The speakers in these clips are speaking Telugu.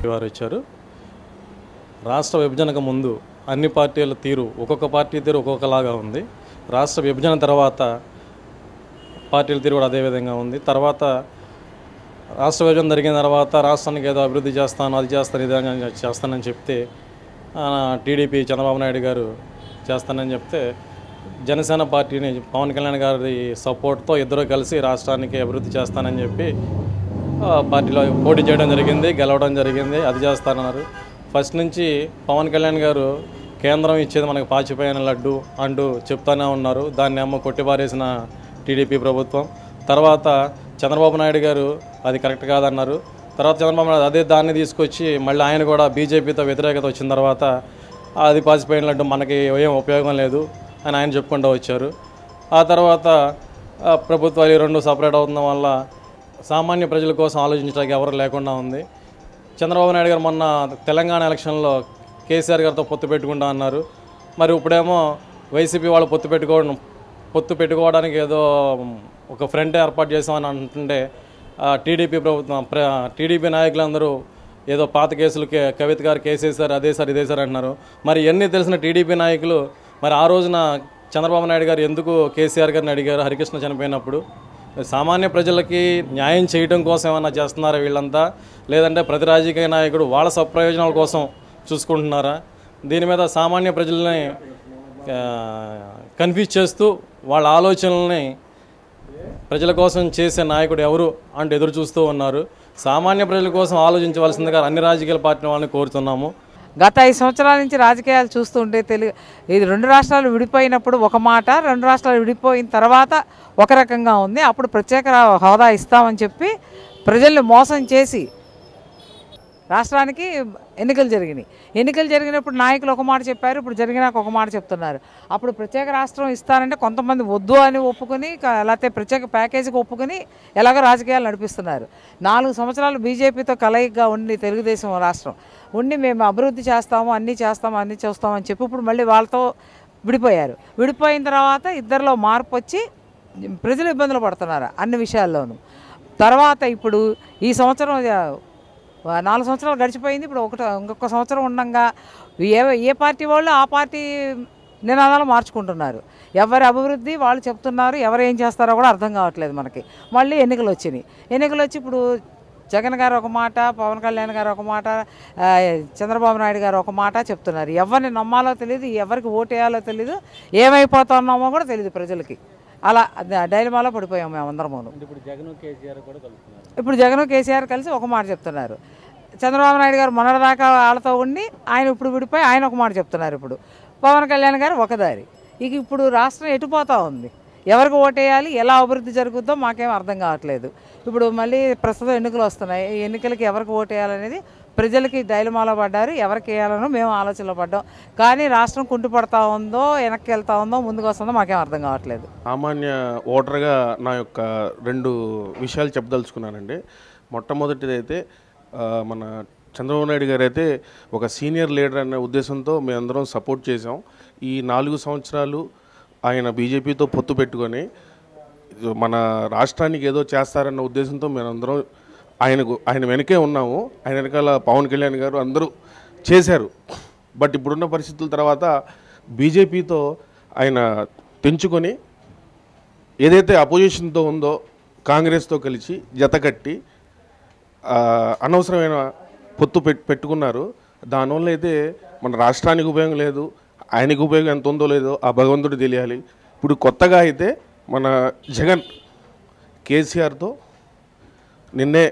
వారు ఇచ్చారు రాష్ట్ర విభజనకు ముందు అన్ని పార్టీల తీరు ఒక్కొక్క పార్టీ తీరు ఒక్కొక్కలాగా ఉంది రాష్ట్ర విభజన తర్వాత పార్టీల తీరు కూడా అదే విధంగా ఉంది తర్వాత రాష్ట్ర విభజన జరిగిన తర్వాత రాష్ట్రానికి ఏదో అభివృద్ధి చేస్తాను అది చేస్తాను ఇది అని చేస్తానని చెప్తే ఆ, టీడీపీ చంద్రబాబు నాయుడు గారు చేస్తానని చెప్తే జనసేన పార్టీని పవన్ కళ్యాణ్ గారి సపోర్ట్తో ఇద్దరు కలిసి రాష్ట్రానికి అభివృద్ధి చేస్తానని చెప్పి ఆ, పార్టీలో పోటీ చేయడం జరిగింది గెలవడం జరిగింది అది చేస్తానన్నారు ఫస్ట్ నుంచి పవన్ కళ్యాణ్ గారు కేంద్రం ఇచ్చేది మనకు పాచిపోయిన లడ్డు అంటూ చెప్తానే ఉన్నారు దాన్ని అమ్మ కొట్టిపారేసిన టీడీపీ ప్రభుత్వం తర్వాత చంద్రబాబు నాయుడు గారు అది కరెక్ట్ కాదన్నారు తర్వాత చంద్రబాబు నాయుడు అదే దాన్ని తీసుకొచ్చి మళ్ళీ ఆయన కూడా బీజేపీతో వ్యతిరేకత వచ్చిన తర్వాత అది పాచిపోయిన లడ్డు మనకి ఏం ఉపయోగం లేదు అని ఆయన చెప్పుకుంటూ వచ్చారు ఆ తర్వాత ఆ, ప్రభుత్వాలు ఈ రెండు సపరేట్ అవుతున్న వల్ల సామాన్య ప్రజల కోసం ఆలోచించడానికి ఎవరు లేకుండా ఉంది చంద్రబాబు నాయుడు గారు మొన్న తెలంగాణ ఎలక్షన్లో కేసీఆర్ గారితో పొత్తు పెట్టుకుంటా అన్నారు మరి ఇప్పుడేమో వైసీపీ వాళ్ళు పొత్తు పెట్టుకోవడం పొత్తు పెట్టుకోవడానికి ఏదో ఒక ఫ్రంట్ ఏర్పాటు చేసామని అంటుంటే ఆ, టీడీపీ ప్రభుత్వం ప్ర టీడీపీ నాయకులందరూ ఏదో పాత కేసులు కే కవిత గారు కేసేశారు అదే సార్ ఇదే సార్ అంటున్నారు మరి ఎన్ని తెలిసిన టీడీపీ నాయకులు మరి ఆ రోజున చంద్రబాబు నాయుడు గారు ఎందుకు కేసీఆర్ గారిని అడిగారు హరికృష్ణ చనిపోయినప్పుడు సామాన్య ప్రజలకి న్యాయం చేయడం కోసం ఏమన్నా చేస్తున్నారా వీళ్ళంతా లేదంటే ప్రతి రాజకీయ నాయకుడు వాళ్ళ సప్రయోజనాల కోసం చూసుకుంటున్నారా దీని మీద సామాన్య ప్రజల్ని కన్ఫ్యూజ్ చేస్తూ వాళ్ళ ఆలోచనల్ని ప్రజల కోసం చేసే నాయకుడు ఎవరు అంటే ఎదురు చూస్తూ ఉన్నారు సామాన్య ప్రజల కోసం ఆలోచించవలసిందిగా అన్ని రాజకీయ పార్టీ వాళ్ళని కోరుతున్నాము గత ఐదు సంవత్సరాల నుంచి రాజకీయాలు చూస్తుంటే తెలుగు ఇది రెండు రాష్ట్రాలు విడిపోయినప్పుడు ఒక మాట రెండు రాష్ట్రాలు విడిపోయిన తర్వాత ఒక రకంగా ఉంది అప్పుడు ప్రత్యేక రా- హోదా ఇస్తామని చెప్పి ప్రజల్ని మోసం చేసి రాష్ట్రానికి ఎన్నికలు జరిగినాయి ఎన్నికలు జరిగినప్పుడు నాయకులు ఒక మాట చెప్పారు ఇప్పుడు జరిగినాక ఒక మాట చెప్తున్నారు అప్పుడు ప్రత్యేక రాష్ట్రం ఇస్తానంటే కొంతమంది వద్దు అని ఒప్పుకొని క- లేకపోతే ప్రత్యేక ప్యాకేజీకి ఒప్పుకొని ఎలాగో రాజకీయాలు నడిపిస్తున్నారు నాలుగు సంవత్సరాలు బీజేపీతో కలయికగా ఉండి తెలుగుదేశం రాష్ట్రం ఉండి మేము అభివృద్ధి చేస్తాము అన్నీ చేస్తాము అన్నీ చేస్తాము అని చెప్పి ఇప్పుడు మళ్ళీ వాళ్ళతో విడిపోయారు విడిపోయిన తర్వాత ఇద్దరిలో మార్పు వచ్చి ప్రజలు ఇబ్బందులు పడుతున్నారు అన్ని విషయాల్లోనూ తర్వాత ఇప్పుడు ఈ సంవత్సరం ఆ, నాలుగు సంవత్సరాలు గడిచిపోయింది ఇప్పుడు ఒకటి ఇంకొక సంవత్సరం ఉండగా ఏ ఏ పార్టీ వాళ్ళు ఆ పార్టీ నినాదాలు మార్చుకుంటున్నారు ఎవరి అభివృద్ధి వాళ్ళు చెప్తున్నారు ఎవరు ఏం చేస్తారో కూడా అర్థం కావట్లేదు మనకి మళ్ళీ ఎన్నికలు వచ్చినాయి ఎన్నికలు వచ్చి ఇప్పుడు జగన్ గారు ఒక మాట పవన్ కళ్యాణ్ గారు ఒక మాట ఆ, చంద్రబాబు నాయుడు గారు ఒక మాట చెప్తున్నారు ఎవరిని నమ్మాలో తెలియదు ఎవరికి ఓటు వేయాలో తెలియదు ఏమైపోతున్నామో కూడా తెలియదు ప్రజలకి అలా డైలమాలో పడిపోయాం మేమందరము ఇప్పుడు జగన్ కేసీఆర్ కూడా కలుస్తున్నారు ఇప్పుడు జగన్ కేసీఆర్ కలిసి ఒక మాట చెప్తున్నారు చంద్రబాబు నాయుడు గారు మొన్నటిదాకా వాళ్ళతో ఉండి ఆయన ఇప్పుడు విడిపోయి ఆయన ఒక మాట చెప్తున్నారు ఇప్పుడు పవన్ కళ్యాణ్ గారు ఒక దారి ఇక ఇప్పుడు రాష్ట్రం ఎటుపోతా ఉంది ఎవరికి ఓటేయాలి ఎలా అభివృద్ధి జరుగుద్దో మాకేం అర్థం కావట్లేదు ఇప్పుడు మళ్ళీ ప్రస్తుతం ఎన్నికలు వస్తున్నాయి ఈ ఎన్నికలకి ఎవరికి ఓటేయాలనేది ప్రజలకి డైలమాలో పడ్డారు ఎవరికి వేయాలనో మేము ఆలోచనలో పడ్డాం కానీ రాష్ట్రం కుంటుపడతా ఉందో వెనక్కి వెళ్తా ఉందో ముందుకు వస్తుందో మాకేం అర్థం కావట్లేదు సామాన్య ఓటర్గా నా యొక్క రెండు విషయాలు చెప్పదలుచుకున్నానండి మొట్టమొదటిది అయితే ఆ, మన చంద్రబాబు నాయుడు గారు అయితే ఒక సీనియర్ లీడర్ అనే ఉద్దేశంతో మేమందరం సపోర్ట్ చేసాం ఈ నాలుగు సంవత్సరాలు ఆయన బీజేపీతో పొత్తు పెట్టుకొని మన రాష్ట్రానికి ఏదో చేస్తారన్న ఉద్దేశంతో మేమందరం ఆయనకు ఆయన వెనకే ఉన్నాము ఆయన వెనకాల పవన్ కళ్యాణ్ గారు అందరూ చేశారు బట్ ఇప్పుడున్న పరిస్థితుల తర్వాత బీజేపీతో ఆయన తెంచుకొని ఏదైతే అపోజిషన్తో ఉందో కాంగ్రెస్తో కలిసి జతకట్టి ఆ, అనవసరమైన పొత్తు పెట్ పెట్టుకున్నారు దానివల్ల అయితే మన రాష్ట్రానికి ఉపయోగం లేదు ఆయనకు ఉపయోగం ఎంత ఉందో లేదో ఆ భగవంతుడు తెలియాలి ఇప్పుడు కొత్తగా అయితే మన జగన్ కేసీఆర్తో నిన్నే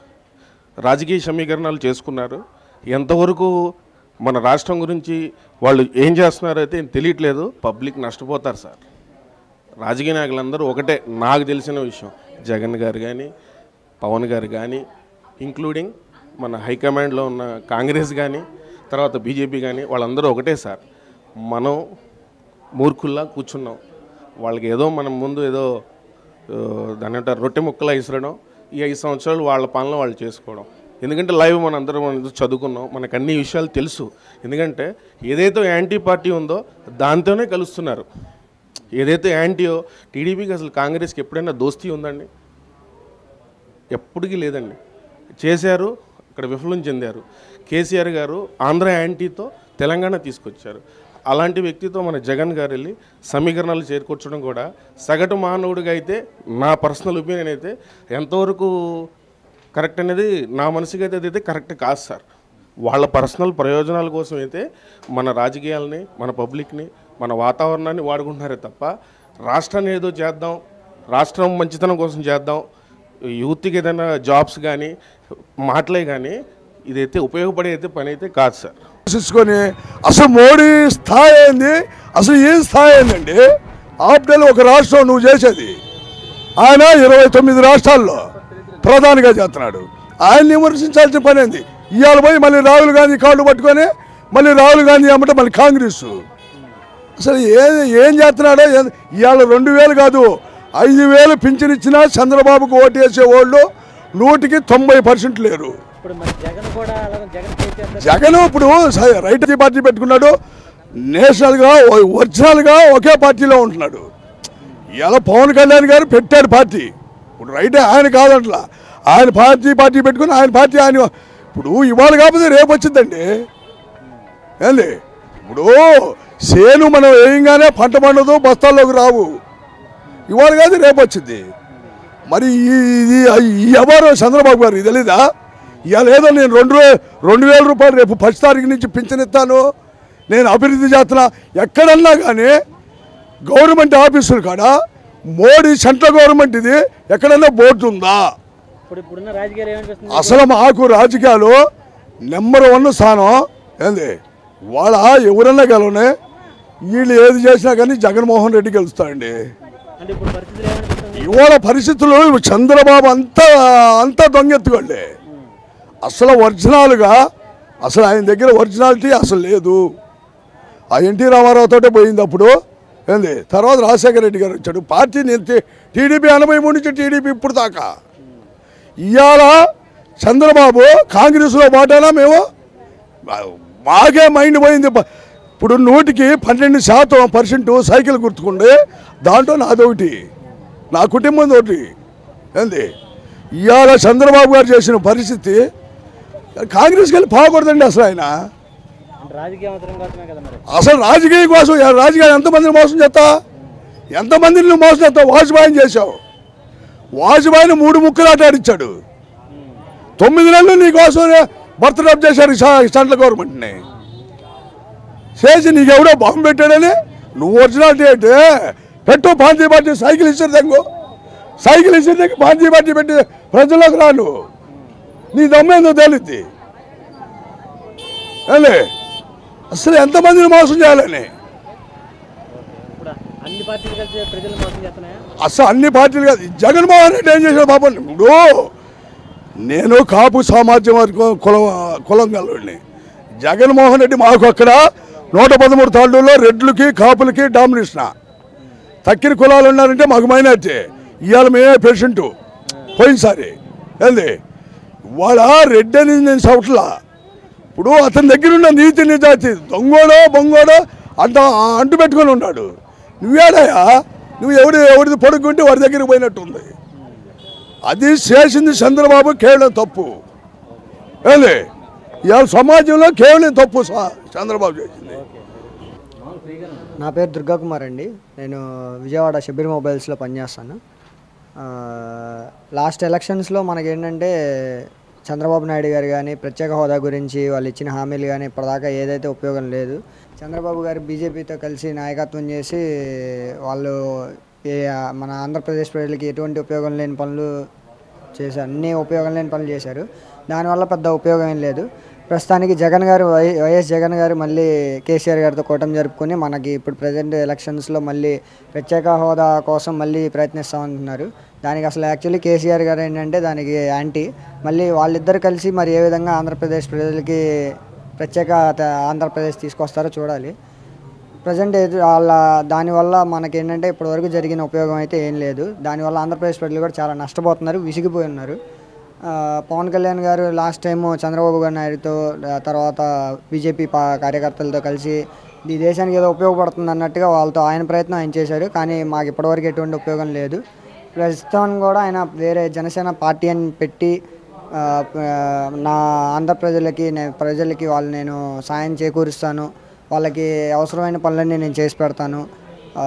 రాజకీయ సమీకరణాలు చేసుకున్నారు ఎంతవరకు మన రాష్ట్రం గురించి వాళ్ళు ఏం చేస్తున్నారో అయితే తెలియట్లేదు పబ్లిక్ నష్టపోతారు సార్ రాజకీయ నాయకులందరూ ఒకటే నాకు తెలిసిన విషయం జగన్ గారు కానీ పవన్ గారు కానీ ఇంక్లూడింగ్ మన హైకమాండ్లో ఉన్న కాంగ్రెస్ కానీ తర్వాత బీజేపీ కానీ వాళ్ళందరూ ఒకటే సార్ మనం మూర్ఖుల్లా కూర్చున్నాం వాళ్ళకి ఏదో మనం ముందు ఏదో ఆ, దాని అంటారు రొట్టె ముక్కలా ఇసరడం ఈ ఐదు సంవత్సరాలు వాళ్ళ పనులు వాళ్ళు చేసుకోవడం ఎందుకంటే లైవ్ మన అందరం మనం చదువుకున్నాం మనకు అన్ని విషయాలు తెలుసు ఎందుకంటే ఏదైతే యాంటీ పార్టీ ఉందో దాంతోనే కలుస్తున్నారు ఏదైతే యాంటీయో టీడీపీకి అసలు కాంగ్రెస్కి ఎప్పుడైనా దోస్తీ ఉందండి ఎప్పటికీ లేదండి చేశారు ఇక్కడ విఫలం చెందారు కేసీఆర్ గారు ఆంధ్ర యాంటీతో తెలంగాణ తీసుకొచ్చారు అలాంటి వ్యక్తితో మన జగన్ గారు వెళ్ళి సమీకరణాలు చేరుకొచ్చడం కూడా సగటు మానవుడిగా అయితే నా పర్సనల్ ఒపీనియన్ అయితే ఎంతవరకు కరెక్ట్ అనేది నా మనసుకి అయితే అదైతే కరెక్ట్ కాదు సార్ వాళ్ళ పర్సనల్ ప్రయోజనాల కోసం అయితే మన రాజకీయాలని మన పబ్లిక్ని మన వాతావరణాన్ని వాడుకుంటున్నారే తప్ప రాష్ట్రాన్ని ఏదో చేద్దాం రాష్ట్రం మంచితనం కోసం చేద్దాం యూత్కి ఏదైనా జాబ్స్ కానీ మాటలే కానీ ఇదైతే ఉపయోగపడే అయితే పని అయితే కాదు సార్ ఆలోచించుకొని అసలు మోడీ స్థాయి ఏంది అసలు ఏం స్థాయి ఏందండి ఆప్డల్ ఒక రాష్ట్రం నువ్వు చేసేది ఆయన ఇరవై తొమ్మిది రాష్ట్రాల్లో ప్రధానిగా చేస్తున్నాడు ఆయన విమర్శించాల్సిన పని ఏంది ఇవాళ పోయి మళ్ళీ రాహుల్ గాంధీ కాళ్ళు పట్టుకొని మళ్ళీ రాహుల్ గాంధీ అమ్మట మళ్ళీ కాంగ్రెస్ అసలు ఏ ఏం చేస్తున్నాడో ఏం- ఇవాళ రెండు వేలు కాదు ఐదు వేలు పింఛన్ ఇచ్చినా చంద్రబాబుకు ఓటు వేసే వాళ్ళు నూటికి తొంభై పర్సెంట్ లేరు ఇప్పుడు మరి జగన్ కూడా అలాగే జగన్ కేసీఆర్ జగన్ ఇప్పుడు స- రైట్ పార్టీ పెట్టుకున్నాడు నేషనల్గా ఒ- ఒరిజినల్గా ఒకే పార్టీలో ఉంటున్నాడు ఇలా పవన్ కళ్యాణ్ గారు పెట్టాడు పార్టీ ఇప్పుడు రైట్ ఆయన కాదంట్లా ఆయన పార్టీ పార్టీ పెట్టుకుని ఆయన పార్టీ ఆయన ఇప్పుడు ఇవాళ కాకపోతే రేపు వచ్చిందండి ఏంది ఇప్పుడు సేను మనం వేయంగానే పంట పండదు బస్తాల్లోకి రావు ఇవాళ కాదు రేపు వచ్చింది మరి ఈ- ఇది ఈ వ్యవహారం చంద్రబాబు గారు ఇది తెలీదా ఇవాళ ఏదో నేను రెండు వే రెండు వేల రూపాయలు రేపు ఫస్ట్ తారీఖు నుంచి పింఛన్ ఇస్తాను నేను అభివృద్ధి చేస్తున్నా ఎక్కడన్నా కానీ గవర్నమెంట్ ఆఫీసులు కాడ మోడీ సెంట్రల్ గవర్నమెంట్ ఇది ఎక్కడన్నా బోర్డు ఉందా ఇప్పుడు ఇప్పుడున్న రాజకీయాలు ఏమనిపిస్తుంది అసలు మాకు రాజకీయాలు నెంబర్ వన్ స్థానం ఏంది వాళ్ళ ఎవరన్నా గెలవనే వీళ్ళు ఏది చేసినా కానీ జగన్మోహన్ రెడ్డి గెలుస్తాడండి అంటే ఇప్పుడు పరిస్థితులు ఏమనిపిస్తుంది ఇవాళ పరిస్థితులు చంద్రబాబు అంతా అంతా దొంగెత్తుకోండి అసలు ఒరిజినల్గా అసలు ఆయన దగ్గర ఒరిజినాలిటీ అసలు లేదు ఆ ఎన్టీ రామారావు తోటే పోయింది అప్పుడు ఏంది తర్వాత రాజశేఖర రెడ్డి గారు వచ్చాడు పార్టీ నేను టీడీపీ ఎనభై మూడు నుంచి టీడీపీ ఇప్పుడు దాకా ఇవాళ చంద్రబాబు కాంగ్రెస్లో పాటైనా మేము బాగా మైండ్ పోయింది ప- ఇప్పుడు నూటికి పన్నెండు శాతం పర్సెంట్ సైకిల్ గుర్తుకుండే దాంట్లో నాదొకటి నా కుటుంబం ఒకటి ఏంది ఇవాళ చంద్రబాబు గారు చేసిన పరిస్థితి కాంగ్రెస్కి వెళ్ళి పోకూడదండి అసలు ఆయన అంటే రాజకీయ అవసరం కోసమే కదా మరి అసలు రాజకీయం కోసం ఏ రాజకీయం ఎంతమందిని మోసం చేస్తా ఎంతమందిని నువ్వు మోసం చేస్తావు వాజ్పేయిని చేశావు వాజ్పేయిని మూడు ముక్కలు ఆటాడిచ్చాడు తొమ్మిది నెలలు నీ కోసం బర్త్డే చేశారు స- సెంట్రల్ గవర్నమెంట్ని చేసి నీకు ఎవడో బాంబు పెట్టాడని నువ్వు ఒరిజినాలిటీ అంటే పెట్టు పాంతీ పార్టీ సైకిల్ ఇచ్చారు తెంగు సైకిల్ ఇచ్చిన దగ్గర పాంతీ పార్టీ పెట్టి ప్రజల్లోకి రా నువ్వు నీ దమ్మేందో తేలిద్ది ఏలే అసలు ఎంతమందిని మోసం చేయాలని ఇప్పుడు అన్ని పార్టీలు కలిసి ప్రజలు మోసం చేస్తున్నాయా అసలు అన్ని పార్టీలు కాదు జగన్మోహన్ రెడ్డి ఏం చేశాడు పాపం ఇప్పుడు నేను కాపు సామాజ్యం వరకు కులం కులం గలవాడిని జగన్మోహన్ రెడ్డి మాకు అక్కడ నూట పదమూడు తాళ్ళలో రెడ్లకి కాపులకి డామినేషన్ తక్కిన కులాలు ఉన్నారంటే మాకు మైనార్టీ ఇవాళ మేమే పేషెంట్ పోయినసారి ఏంది వాళ్ళ రెడ్డి అని నేను చవట్లా ఇప్పుడు అతని దగ్గర ఉన్న నీతి నిజాతి దొంగోడో బొంగోడో అంట అంటు పెట్టుకొని ఉన్నాడు నువ్వేడయా నువ్వు ఎవడు ఎవరిది పడుకుంటే వాడి దగ్గరికి పోయినట్టుంది అది చేసింది చంద్రబాబు కేవలం తప్పు ఏంది ఇవాళ సమాజంలో కేవలం తప్పు స- చంద్రబాబు చేసింది నా పేరు దుర్గా కుమార్ అండి నేను విజయవాడ షబీర్ మొబైల్స్లో పనిచేస్తాను ఆ, లాస్ట్ ఎలక్షన్స్లో మనకేంటంటే చంద్రబాబు నాయుడు గారు కానీ ప్రత్యేక హోదా గురించి వాళ్ళు ఇచ్చిన హామీలు కానీ ఇప్పటిదాకా ఏదైతే ఉపయోగం లేదు చంద్రబాబు గారు బీజేపీతో కలిసి నాయకత్వం చేసి వాళ్ళు ఏ మన ఆంధ్రప్రదేశ్ ప్రజలకి ఎటువంటి ఉపయోగం లేని పనులు చేశారు అన్ని ఉపయోగం లేని పనులు చేశారు దానివల్ల పెద్ద ఉపయోగం ఏం లేదు ప్రస్తుతానికి జగన్ గారు వై వైఎస్ జగన్ గారు మళ్ళీ కేసీఆర్ గారితో కూటమి జరుపుకొని మనకి ఇప్పుడు ప్రజెంట్ ఎలక్షన్స్లో మళ్ళీ ప్రత్యేక హోదా కోసం మళ్ళీ ప్రయత్నిస్తామంటున్నారు దానికి అసలు యాక్చువల్లీ కేసీఆర్ గారు ఏంటంటే దానికి యాంటీ మళ్ళీ వాళ్ళిద్దరు కలిసి మరి ఏ విధంగా ఆంధ్రప్రదేశ్ ప్రజలకి ప్రత్యేక త- ఆంధ్రప్రదేశ్ తీసుకొస్తారో చూడాలి ప్రజెంట్ ఏది వాళ్ళ దానివల్ల మనకేంటంటే ఇప్పటివరకు జరిగిన ఉపయోగం అయితే ఏం లేదు దానివల్ల ఆంధ్రప్రదేశ్ ప్రజలు కూడా చాలా నష్టపోతున్నారు విసిగిపోయి ఉన్నారు ఆ, పవన్ కళ్యాణ్ గారు లాస్ట్ టైం చంద్రబాబు గారు నాయుడుతో ఆ తర్వాత బీజేపీ పా కార్యకర్తలతో కలిసి ఈ దేశానికి ఏదో ఉపయోగపడుతుంది అన్నట్టుగా వాళ్ళతో ఆయన ప్రయత్నం ఆయన చేశారు కానీ మాకు ఇప్పటివరకు ఎటువంటి ఉపయోగం లేదు ప్రస్తుతం కూడా ఆయన వేరే జనసేన పార్టీ అని పెట్టి ఆ, ఆ, నా ఆంధ్ర ప్రజలకి నేను ప్రజలకి వాళ్ళు నేను సాయం చేకూరుస్తాను వాళ్ళకి అవసరమైన పనులన్నీ నేను చేసి పెడతాను ఆ,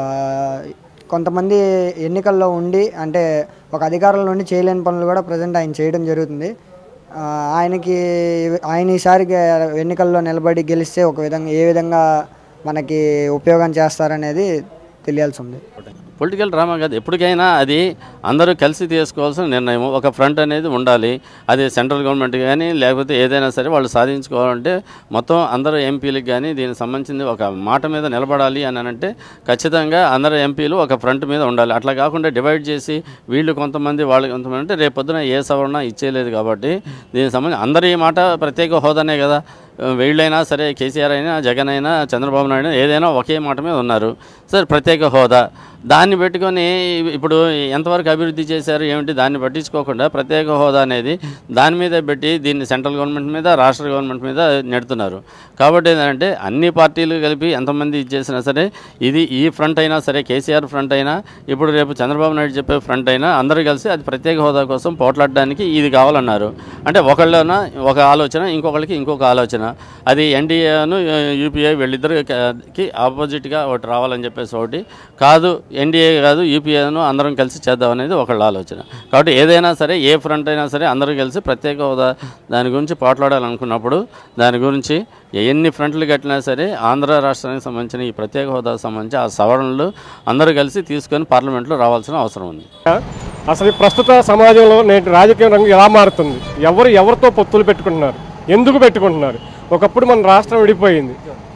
కొంతమంది ఎన్నికల్లో ఉండి అంటే ఒక అధికారంలో ఉండి చేయలేని పనులు కూడా ప్రజెంట్ ఆయన చేయడం జరుగుతుంది ఆ, ఆయనకి ఆయన ఈసారి గె- ఎన్నికల్లో నిలబడి గెలిస్తే ఒక విధంగా ఏ విధంగా మనకి ఉపయోగం చేస్తారనేది తెలియాల్సి ఉంది పొలిటికల్ డ్రామా కాదు ఎప్పటికైనా అది అందరూ కలిసి తీసుకోవాల్సిన నిర్ణయం ఒక ఫ్రంట్ అనేది ఉండాలి అది సెంట్రల్ గవర్నమెంట్ కానీ లేకపోతే ఏదైనా సరే వాళ్ళు సాధించుకోవాలంటే మొత్తం అందరూ ఎంపీలకు కానీ దీనికి సంబంధించింది ఒక మాట మీద నిలబడాలి అని అంటే ఖచ్చితంగా అందరు ఎంపీలు ఒక ఫ్రంట్ మీద ఉండాలి అట్లా కాకుండా డివైడ్ చేసి వీళ్ళు కొంతమంది వాళ్ళు కొంతమంది అంటే రేపొద్దున ఏ సవరణ ఇచ్చేయలేదు కాబట్టి దీనికి సంబంధించి అందరి మాట ప్రత్యేక హోదానే కదా వీళ్ళైనా సరే కేసీఆర్ అయినా జగన్ అయినా చంద్రబాబు నాయుడు అయినా ఏదైనా ఒకే మాట మీద ఉన్నారు సరే ప్రత్యేక హోదా దాన్ని పెట్టుకొని ఇప్పుడు ఎంతవరకు అభివృద్ధి చేశారు ఏమిటి దాన్ని పట్టించుకోకుండా ప్రత్యేక హోదా అనేది దాని మీద పెట్టి దీన్ని సెంట్రల్ గవర్నమెంట్ మీద రాష్ట్ర గవర్నమెంట్ మీద నెడుతున్నారు కాబట్టి ఏంటంటే అన్ని పార్టీలు కలిపి ఎంతమంది ఇచ్చేసినా సరే ఇది ఈ ఫ్రంట్ అయినా సరే కేసీఆర్ ఫ్రంట్ అయినా ఇప్పుడు రేపు చంద్రబాబు నాయుడు చెప్పే ఫ్రంట్ అయినా అందరూ కలిసి అది ప్రత్యేక హోదా కోసం పోట్లాడడానికి ఇది కావాలన్నారు అంటే ఒకళ్ళన ఒక ఆలోచన ఇంకొకళ్ళకి ఇంకొక ఆలోచన అది ఎన్డీఏను యూపీఏ వీళ్ళిద్దరికి ఆపోజిట్గా ఒకటి రావాలని చెప్పేసి ఒకటి కాదు ఎన్డీఏ కాదు యూపీఏను అందరం కలిసి చేద్దాం అనేది ఒకళ్ళ ఆలోచన కాబట్టి ఏదైనా సరే ఏ ఫ్రంట్ అయినా సరే అందరూ కలిసి ప్రత్యేక హోదా దాని గురించి పోట్లాడాలనుకున్నప్పుడు దాని గురించి ఎన్ని ఫ్రంట్లు కట్టినా సరే ఆంధ్ర రాష్ట్రానికి సంబంధించిన ఈ ప్రత్యేక హోదాకు సంబంధించి ఆ సవరణలు అందరూ కలిసి తీసుకొని పార్లమెంట్లో రావాల్సిన అవసరం ఉంది అసలు ఈ ప్రస్తుత సమాజంలో నేటి రాజకీయ రంగం ఎలా మారుతుంది ఎవరు ఎవరితో పొత్తులు పెట్టుకుంటున్నారు ఎందుకు పెట్టుకుంటున్నారు ఒకప్పుడు మన రాష్ట్రం విడిపోయింది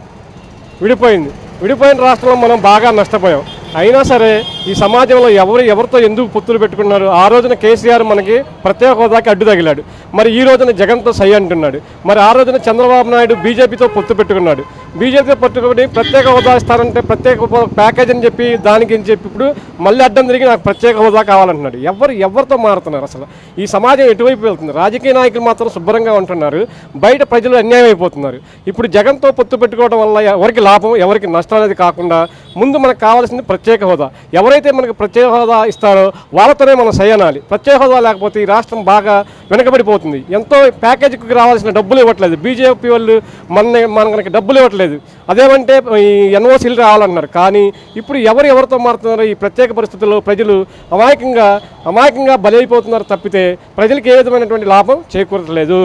విడిపోయింది విడిపోయిన రాష్ట్రంలో మనం బాగా నష్టపోయాం అయినా సరే ఈ సమాజంలో ఎవరు ఎవరితో ఎందుకు పొత్తులు పెట్టుకున్నారు ఆ రోజున కేసీఆర్ మనకి ప్రత్యేక హోదాకి అడ్డు తగిలాడు మరి ఈ రోజున జగన్తో సై అంటున్నాడు మరి ఆ రోజున చంద్రబాబు నాయుడు బీజేపీతో పొత్తు పెట్టుకున్నాడు బీజేపీతో పట్టుకుని ప్రత్యేక హోదా ఇస్తారంటే ప్రత్యేక హోదా ప్యాకేజ్ అని చెప్పి దానికి అని చెప్పి ఇప్పుడు మళ్ళీ అడ్డం తిరిగి నాకు ప్రత్యేక హోదా కావాలంటున్నాడు ఎవరు ఎవరితో మారుతున్నారు అసలు ఈ సమాజం ఎటువైపు వెళ్తుంది రాజకీయ నాయకులు మాత్రం శుభ్రంగా ఉంటున్నారు బయట ప్రజలు అన్యాయం అయిపోతున్నారు ఇప్పుడు జగన్తో పొత్తు పెట్టుకోవడం వల్ల ఎవరికి లాభం ఎవరికి నష్టం అనేది కాకుండా ముందు మనకు కావాల్సింది ప్రత్యేక హోదా ఎవరైతే మనకు ప్రత్యేక హోదా ఇస్తారో వాళ్ళతోనే మనం సయ్యనాలి ప్రత్యేక హోదా లేకపోతే ఈ రాష్ట్రం బాగా వెనకబడిపోతుంది ఎంతో ప్యాకేజీకి రావాల్సిన డబ్బులు ఇవ్వట్లేదు బీజేపీ వాళ్ళు మన మనకి డబ్బులు ఇవ్వట్లేదు అదేమంటే ఈ ఎన్ఓసీలు రావాలన్నారు కానీ ఇప్పుడు ఎవరు ఎవరితో మారుతున్నారో ఈ ప్రత్యేక పరిస్థితుల్లో ప్రజలు అమాయకంగా అమాయకంగా బలైపోతున్నారు తప్పితే ప్రజలకు ఏ విధమైనటువంటి లాభం చేకూరట్లేదు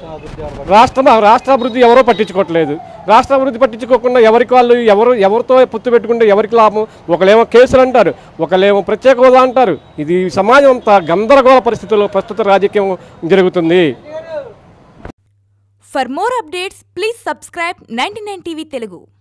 రాష్ట్రం రాష్ట్ర అభివృద్ధి ఎవరో పట్టించుకోవట్లేదు రాష్ట్ర అభివృద్ధి పట్టించుకోకుండా ఎవరికి వాళ్ళు ఎవరు ఎవరితో పొత్తు పెట్టుకుంటే ఎవరికి లాభం ఒకళ్ళేమో కేసులు అంటారు ఒకళ్ళేమో ప్రత్యేక హోదా అంటారు ఇది సమాజం అంతా గందరగోళ పరిస్థితుల్లో ప్రస్తుత రాజకీయం జరుగుతుంది For more updates, please subscribe 99 TV Telugu.